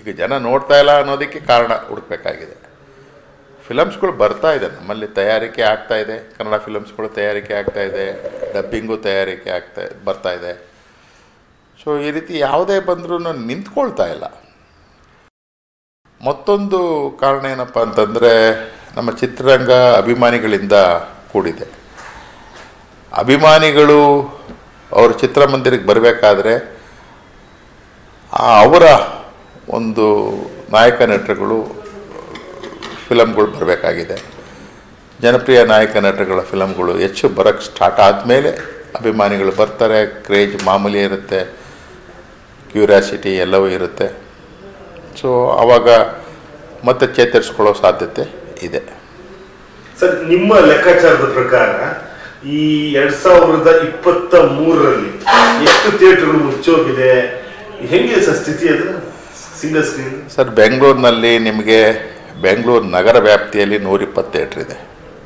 ಈಗ ಜನ ನೋಡ್ತಾ ಇಲ್ಲ ಅನ್ನೋದಕ್ಕೆ ಕಾರಣ ಹುಡುಕ್ಬೇಕಾಗಿದೆ ಫಿಲಮ್ಸ್ಗಳು ಬರ್ತಾ ಇದೆ ನಮ್ಮಲ್ಲಿ ತಯಾರಿಕೆ ಆಗ್ತಾ ಇದೆ ಕನ್ನಡ ಫಿಲಮ್ಸ್ಗಳು ತಯಾರಿಕೆ ಆಗ್ತಾ ಇದೆ ಡಬ್ಬಿಂಗು ತಯಾರಿಕೆ ಆಗ್ತಾ ಬರ್ತಾ ಇದೆ ಸೊ ಈ ರೀತಿ ಯಾವುದೇ ಬಂದರೂ ನಿಂತ್ಕೊಳ್ತಾ ಇಲ್ಲ ಮತ್ತೊಂದು ಕಾರಣ ಏನಪ್ಪ ಅಂತಂದರೆ ನಮ್ಮ ಚಿತ್ರರಂಗ ಅಭಿಮಾನಿಗಳಿಂದ ಕೂಡಿದೆ ಅಭಿಮಾನಿಗಳು ಅವ್ರ ಚಿತ್ರಮಂದಿರಕ್ಕೆ ಬರಬೇಕಾದ್ರೆ ಅವರ ಒಂದು ನಾಯಕ ನಟರುಗಳು ಫಿಲಮ್ಗಳು ಬರಬೇಕಾಗಿದೆ ಜನಪ್ರಿಯ ನಾಯಕ ನಟರುಗಳ ಫಿಲಮ್ಗಳು ಹೆಚ್ಚು ಬರೋಕ್ಕೆ ಸ್ಟಾರ್ಟ್ ಆದಮೇಲೆ ಅಭಿಮಾನಿಗಳು ಬರ್ತಾರೆ ಕ್ರೇಜ್ ಮಾಮೂಲಿ ಇರುತ್ತೆ ಕ್ಯೂರಿಯಾಸಿಟಿ ಎಲ್ಲವೂ ಇರುತ್ತೆ ಸೊ ಆವಾಗ ಮತ್ತೆ ಚೇತರಿಸ್ಕೊಳ್ಳೋ ಸಾಧ್ಯತೆ ಇದೆ ಸರ್ ನಿಮ್ಮ ಲೆಕ್ಕಾಚಾರದ ಪ್ರಕಾರ ಈ ಎರಡ್ ಸಾವಿರದ ಇಪ್ಪತ್ತ ಮೂರರಲ್ಲಿ ಎಷ್ಟು ಥಿಯೇಟರ್ಗಳು ಮುಚ್ಚೋಗಿದೆ ಹೆಂಗೆ ಸರ್ ಸ್ಥಿತಿ ಅದು ಸಿಂಗಲ್ ಸ್ಕ್ರೀನ್ ಸರ್ ಬೆಂಗಳೂರಿನಲ್ಲಿ ನಿಮಗೆ ಬೆಂಗಳೂರು ನಗರ ವ್ಯಾಪ್ತಿಯಲ್ಲಿ ನೂರಿಪ್ಪತ್ತು ಥಿಯೇಟ್ರ್ ಇದೆ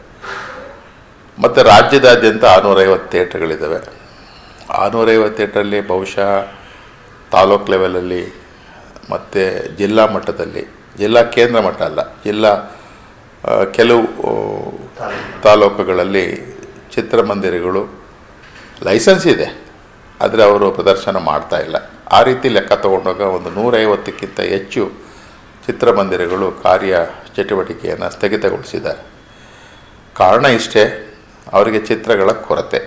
ಮತ್ತು ರಾಜ್ಯದಾದ್ಯಂತ ಆರುನೂರೈವತ್ತು ಥಿಯೇಟ್ರ್ಗಳಿದ್ದಾವೆ ಆರುನೂರೈವತ್ತು ಥಿಯೇಟ್ರಲ್ಲಿ ಬಹುಶಃ ತಾಲೂಕ್ ಲೆವೆಲಲ್ಲಿ ಮತ್ತು ಜಿಲ್ಲಾ ಮಟ್ಟದಲ್ಲಿ ಜಿಲ್ಲಾ ಕೇಂದ್ರ ಮಟ್ಟ ಅಲ್ಲ ಜಿಲ್ಲಾ ಆ, ಕೆಲವು ಆ, ತಾಲೂಕುಗಳಲ್ಲಿ ಚಿತ್ರಮಂದಿರಗಳು ಲೈಸೆನ್ಸ್ ಇದೆ ಆದರೆ ಅವರು ಪ್ರದರ್ಶನ ಮಾಡ್ತಾ ಇಲ್ಲ ಆ ರೀತಿ ಲೆಕ್ಕ ತಗೊಂಡಾಗ ಒಂದು ನೂರೈವತ್ತಕ್ಕಿಂತ ಹೆಚ್ಚು ಚಿತ್ರಮಂದಿರಗಳು ಕಾರ್ಯ ಚಟುವಟಿಕೆಯನ್ನು ಸ್ಥಗಿತಗೊಳಿಸಿದ್ದಾರೆ ಕಾರಣ ಇಷ್ಟೇ ಅವರಿಗೆ ಚಿತ್ರಗಳ ಕೊರತೆ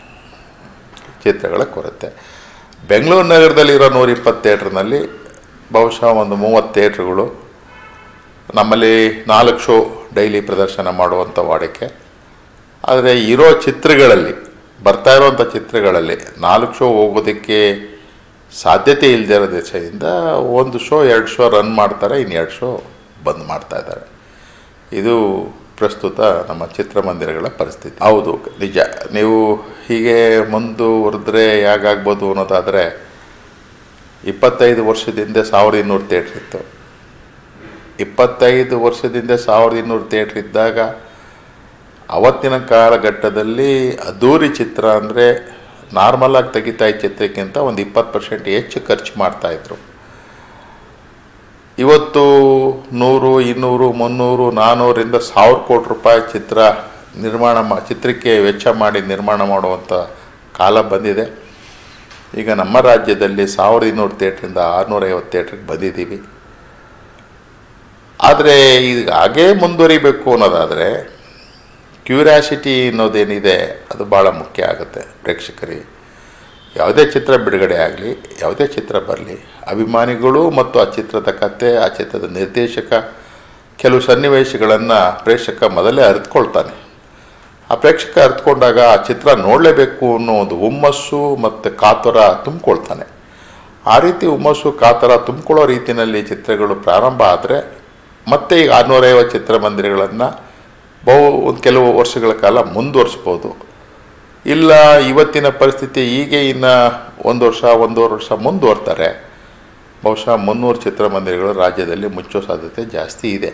ಚಿತ್ರಗಳ ಕೊರತೆ ಬೆಂಗಳೂರು ನಗರದಲ್ಲಿರೋ ನೂರಿಪ್ಪತ್ತು ಥಿಯೇಟ್ರ್ನಲ್ಲಿ ಬಹುಶಃ ಒಂದು ಮೂವತ್ತು ಥಿಯೇಟ್ರುಗಳು ನಮ್ಮಲ್ಲಿ ನಾಲ್ಕು ಶೋ ಡೈಲಿ ಪ್ರದರ್ಶನ ಮಾಡುವಂಥ ವಾಡಿಕೆ ಆದರೆ ಇರೋ ಚಿತ್ರಗಳಲ್ಲಿ ಬರ್ತಾ ಇರೋವಂಥ ಚಿತ್ರಗಳಲ್ಲಿ ನಾಲ್ಕು ಶೋ ಹೋಗೋದಕ್ಕೆ ಸಾಧ್ಯತೆ ಇಲ್ಲದೆ ಇರೋ ದಿವಸದಿಂದ ಒಂದು ಶೋ ಎರಡು ಶೋ ರನ್ ಮಾಡ್ತಾರೆ ಇನ್ನು ಎರಡು ಶೋ ಬಂದ್ ಮಾಡ್ತಾ ಇದ್ದಾರೆ ಇದು ಪ್ರಸ್ತುತ ನಮ್ಮ ಚಿತ್ರಮಂದಿರಗಳ ಪರಿಸ್ಥಿತಿ ಹೌದು ನಿಜ ನೀವು ಹೀಗೆ ಮುಂದುವರೆದ್ರೆ ಹೇಗಾಗ್ಬೋದು ಅನ್ನೋದಾದರೆ ಇಪ್ಪತ್ತೈದು ವರ್ಷದಿಂದ ಸಾವಿರದ ಇನ್ನೂರು ಥಿಯೇಟ್ರ್ ಇತ್ತು ಇಪ್ಪತ್ತೈದು ವರ್ಷದಿಂದ ಸಾವಿರದ ಇನ್ನೂರು ಥಿಯೇಟ್ರ್ ಇದ್ದಾಗ ಅವತ್ತಿನ ಕಾಲಘಟ್ಟದಲ್ಲಿ ಅದ್ದೂರಿ ಚಿತ್ರ ಅಂದರೆ ನಾರ್ಮಲಾಗಿ ತೆಗಿತಾ ಇದ್ದ ಚಿತ್ರಕ್ಕಿಂತ ಒಂದು ಇಪ್ಪತ್ತು ಪರ್ಸೆಂಟ್ ಹೆಚ್ಚು ಖರ್ಚು ಮಾಡ್ತಾಯಿದ್ರು ಇವತ್ತು ನೂರು ಇನ್ನೂರು ಮುನ್ನೂರು ನಾನ್ನೂರಿಂದ ಸಾವಿರ ಕೋಟಿ ರೂಪಾಯಿ ಚಿತ್ರ ನಿರ್ಮಾಣ ಮಾ ಚಿತ್ರಕ್ಕೆ ವೆಚ್ಚ ಮಾಡಿ ನಿರ್ಮಾಣ ಮಾಡುವಂಥ ಕಾಲ ಬಂದಿದೆ ಈಗ ನಮ್ಮ ರಾಜ್ಯದಲ್ಲಿ ಸಾವಿರದ ಇನ್ನೂರು ಥಿಯೇಟ್ರಿಂದ ಆರುನೂರೈವತ್ತು ಥಿಯೇಟ್ರಿಗೆ ಬಂದಿದ್ದೀವಿ ಆದರೆ ಈಗ ಹಾಗೇ ಮುಂದುವರಿಬೇಕು ಅನ್ನೋದಾದರೆ ಕ್ಯೂರಿಯಾಸಿಟಿ ಅನ್ನೋದೇನಿದೆ ಅದು ಭಾಳ ಮುಖ್ಯ ಆಗುತ್ತೆ ಪ್ರೇಕ್ಷಕರಿಗೆ ಯಾವುದೇ ಚಿತ್ರ ಬಿಡುಗಡೆ ಆಗಲಿ ಯಾವುದೇ ಚಿತ್ರ ಬರಲಿ ಅಭಿಮಾನಿಗಳು ಮತ್ತು ಆ ಚಿತ್ರದ ಕತೆ ಆ ಚಿತ್ರದ ನಿರ್ದೇಶಕ ಕೆಲವು ಸನ್ನಿವೇಶಗಳನ್ನು ಪ್ರೇಕ್ಷಕ ಮೊದಲೇ ಅರಿತುಕೊಳ್ತಾನೆ ಆ ಪ್ರೇಕ್ಷಕ ಅರಿತುಕೊಂಡಾಗ ಆ ಚಿತ್ರ ನೋಡಲೇಬೇಕು ಅನ್ನೋ ಒಂದು ಹುಮ್ಮಸ್ಸು ಮತ್ತು ಕಾತುರ ತುಂಬಿಕೊಳ್ತಾನೆ ಆ ರೀತಿ ಹುಮ್ಮಸ್ಸು ಕಾತರ ತುಂಬಿಕೊಳ್ಳೋ ರೀತಿಯಲ್ಲಿ ಚಿತ್ರಗಳು ಪ್ರಾರಂಭ ಆದರೆ ಮತ್ತೆ ಈಗ ಆರುನೂರೈವತ್ತು ಚಿತ್ರಮಂದಿರಗಳನ್ನು ಬಹು ಒಂದು ಕೆಲವು ವರ್ಷಗಳ ಕಾಲ ಮುಂದುವರಿಸ್ಬೋದು ಇಲ್ಲ ಇವತ್ತಿನ ಪರಿಸ್ಥಿತಿ ಹೀಗೆ ಇನ್ನು ಒಂದು ವರ್ಷ ಒಂದೂವರೆ ವರ್ಷ ಮುಂದುವರ್ತಾರೆ ಬಹುಶಃ ಮುನ್ನೂರು ಚಿತ್ರಮಂದಿರಗಳು ರಾಜ್ಯದಲ್ಲಿ ಮುಚ್ಚೋ ಸಾಧ್ಯತೆ ಜಾಸ್ತಿ ಇದೆ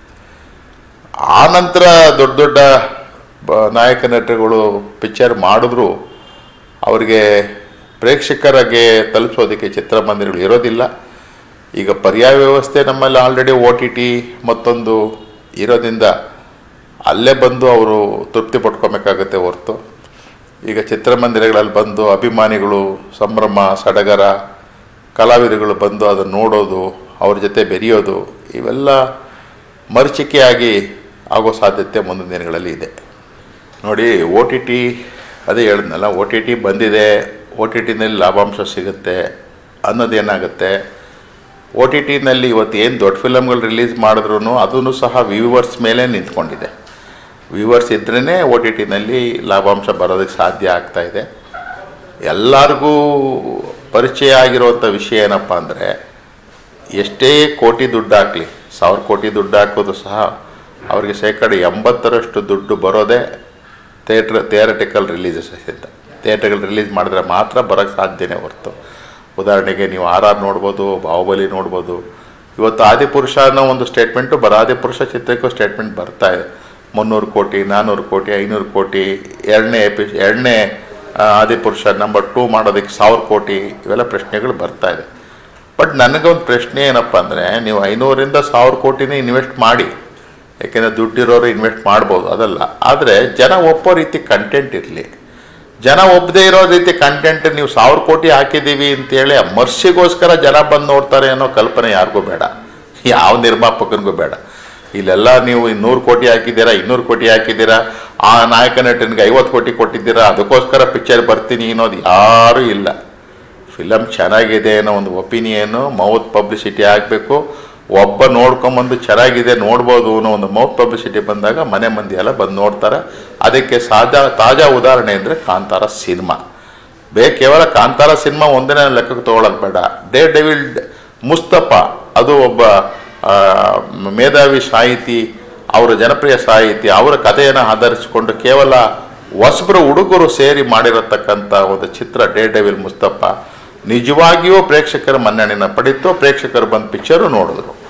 ಆ ನಂತರ ದೊಡ್ಡ ದೊಡ್ಡ ಬ- ನಾಯಕ ನಟರುಗಳು ಪಿಕ್ಚರ್ ಮಾಡಿದ್ರು ಅವರಿಗೆ ಪ್ರೇಕ್ಷಕರಿಗೆ ತಲುಪಿಸೋದಕ್ಕೆ ಚಿತ್ರಮಂದಿರಗಳು ಇರೋದಿಲ್ಲ ಈಗ ಪರ್ಯಾಯ ವ್ಯವಸ್ಥೆ ನಮ್ಮಲ್ಲಿ ಆಲ್ರೆಡಿ ಓ ಟಿ ಟಿ ಮತ್ತೊಂದು ಇರೋದ್ರಿಂದ ಅಲ್ಲೇ ಬಂದು ಅವರು ತೃಪ್ತಿ ಪಡ್ಕೊಬೇಕಾಗತ್ತೆ ಹೊರತು ಈಗ ಚಿತ್ರಮಂದಿರಗಳಲ್ಲಿ ಬಂದು ಅಭಿಮಾನಿಗಳು ಸಂಭ್ರಮ ಸಡಗರ ಕಲಾವಿದರುಗಳು ಬಂದು ಅದನ್ನು ನೋಡೋದು ಅವ್ರ ಜೊತೆ ಬೆರೆಯೋದು ಇವೆಲ್ಲ ಮರೀಚಿಕೆಯಾಗಿ ಆಗೋ ಸಾಧ್ಯತೆ ಮುಂದಿನ ದಿನಗಳಲ್ಲಿ ಇದೆ ನೋಡಿ ಓ ಟಿ ಟಿ ಅದೇ ಹೇಳಿದ್ನಲ್ಲ ಓ ಟಿ ಟಿ ಬಂದಿದೆ ಓ ಟಿ ಟಿನಲ್ಲಿ ಲಾಭಾಂಶ ಸಿಗುತ್ತೆ ಅನ್ನೋದೇನಾಗುತ್ತೆ ಓ ಟಿ ಟಿನಲ್ಲಿ ಇವತ್ತು ಏನು ದೊಡ್ಡ ಫಿಲಮ್ಗಳು ರಿಲೀಸ್ ಮಾಡಿದ್ರು ಅದೂ ಸಹ ವ್ಯೂವರ್ಸ್ ಮೇಲೆ ನಿಂತ್ಕೊಂಡಿದೆ ವ್ಯೂವರ್ಸ್ ಇದ್ರೇ ಓ ಟಿ ಟಿನಲ್ಲಿ ಲಾಭಾಂಶ ಬರೋದಕ್ಕೆ ಸಾಧ್ಯ ಆಗ್ತಾ ಇದೆ ಎಲ್ಲರಿಗೂ ಪರಿಚಯ ಆಗಿರುವಂಥ ವಿಷಯ ಏನಪ್ಪ ಅಂದರೆ ಎಷ್ಟೇ ಕೋಟಿ ದುಡ್ಡು ಹಾಕಲಿ ಸಾವಿರ ಕೋಟಿ ದುಡ್ಡು ಹಾಕೋದು ಸಹ ಅವರಿಗೆ ಶೇಕಡ ಎಂಬತ್ತರಷ್ಟು ದುಡ್ಡು ಬರೋದೇ ಥಿಯೇಟ್ರ್ ಥಿಯೇರಟಿಕಲ್ ರಿಲೀಸಸ್ ಅಂತ ಥಿಯೇಟ್ರ್ಗಳು ರಿಲೀಸ್ ಮಾಡಿದ್ರೆ ಮಾತ್ರ ಬರೋಕ್ಕೆ ಸಾಧ್ಯನೇ ಹೊರ್ತು ಉದಾಹರಣೆಗೆ ನೀವು ಆರ್ ಆರ್ ನೋಡ್ಬೋದು ಬಾಹುಬಲಿ ನೋಡ್ಬೋದು ಇವತ್ತು ಆದಿಪುರುಷ ಅನ್ನೋ ಒಂದು ಸ್ಟೇಟ್ಮೆಂಟು ಬರ ಆದಿಪುರುಷ ಚಿತ್ರಕ್ಕೂ ಸ್ಟೇಟ್ಮೆಂಟ್ ಬರ್ತಾ ಇದೆ ಮುನ್ನೂರು ಕೋಟಿ ನಾನ್ನೂರು ಕೋಟಿ ಐನೂರು ಕೋಟಿ ಎರಡನೇ ಎಪಿ ಎರಡನೇ ಆದಿಪುರುಷ ನಂಬರ್ ಟೂ ಮಾಡೋದಕ್ಕೆ ಸಾವಿರ ಕೋಟಿ ಇವೆಲ್ಲ ಪ್ರಶ್ನೆಗಳು ಬರ್ತಾ ಇದೆ ಬಟ್ ನನಗೊಂದು ಪ್ರಶ್ನೆ ಏನಪ್ಪ ಅಂದರೆ ನೀವು ಐನೂರಿಂದ ಸಾವಿರ ಕೋಟಿನೇ ಇನ್ವೆಸ್ಟ್ ಮಾಡಿ ಯಾಕೆಂದರೆ ದುಡ್ಡಿರೋರು ಇನ್ವೆಸ್ಟ್ ಮಾಡ್ಬೋದು ಅದಲ್ಲ ಆದರೆ ಜನ ಒಪ್ಪೋ ರೀತಿ ಕಂಟೆಂಟ್ ಇರಲಿ ಜನ ಒಪ್ಪದೇ ಇರೋ ರೀತಿ ಕಂಟೆಂಟ್ ನೀವು ಸಾವಿರ ಕೋಟಿ ಹಾಕಿದ್ದೀವಿ ಅಂತೇಳಿ ಆ ಮರ್ಸಿಗೋಸ್ಕರ ಜನ ಬಂದು ನೋಡ್ತಾರೆ ಅನ್ನೋ ಕಲ್ಪನೆ ಯಾರಿಗೂ ಬೇಡ ಯಾವ ನಿರ್ಮಾಪಕನಿಗೂ ಬೇಡ ಇಲ್ಲೆಲ್ಲ ನೀವು ನೂರು ಕೋಟಿ ಹಾಕಿದ್ದೀರಾ ಇನ್ನೂರು ಕೋಟಿ ಹಾಕಿದ್ದೀರಾ ಆ ನಾಯಕ ನಟನಿಗೆ ಐವತ್ತು ಕೋಟಿ ಕೊಟ್ಟಿದ್ದೀರಾ ಅದಕ್ಕೋಸ್ಕರ ಪಿಕ್ಚರ್ ಬರ್ತೀನಿ ಅನ್ನೋದು ಯಾರೂ ಇಲ್ಲ ಫಿಲಮ್ ಚೆನ್ನಾಗಿದೆ ಅನ್ನೋ ಒಂದು ಒಪಿನಿಯನ್ನು ಮೌತ್ ಪಬ್ಲಿಸಿಟಿ ಆಗಬೇಕು ಒಬ್ಬ ನೋಡ್ಕೊಂಬಂದು ಚೆನ್ನಾಗಿದೆ ನೋಡ್ಬೋದು ಅನ್ನೋ ಒಂದು ಮೌತ್ ಪಬ್ಲಿಸಿಟಿ ಬಂದಾಗ ಮನೆ ಮಂದಿ ಎಲ್ಲ ಬಂದು ನೋಡ್ತಾರೆ ಅದಕ್ಕೆ ಸಾಜಾ ತಾಜಾ ಉದಾಹರಣೆ ಅಂದರೆ ಕಾಂತಾರ ಸಿನಿಮಾ ಬೇ ಕೇವಲ ಕಾಂತಾರ ಸಿನಿಮಾ ಒಂದನೇ ಲೆಕ್ಕಕ್ಕೆ ತೊಗೊಳಕ್ ಬೇಡ ಡೇ ಡೆವಿಲ್ ಮುಸ್ತಫಾ ಅದು ಒಬ್ಬ ಆ, ಮೇಧಾವಿ ಸಾಹಿತಿ ಅವರ ಜನಪ್ರಿಯ ಸಾಹಿತಿ ಅವರ ಕಥೆಯನ್ನು ಆಧರಿಸಿಕೊಂಡು ಕೇವಲ ಹೊಸಬ್ರು ಹುಡುಗರು ಸೇರಿ ಮಾಡಿರತಕ್ಕಂಥ ಒಂದು ಚಿತ್ರ ಡೇ ಡೆವಿಲ್ ಮುಸ್ತಫಾ ನಿಜವಾಗಿಯೂ ಪ್ರೇಕ್ಷಕರ ಮನ್ನಣೆನ ಪಡೀತು ಪ್ರೇಕ್ಷಕರು ಬಂದು ಪಿಕ್ಚರು ನೋಡಿದ್ರು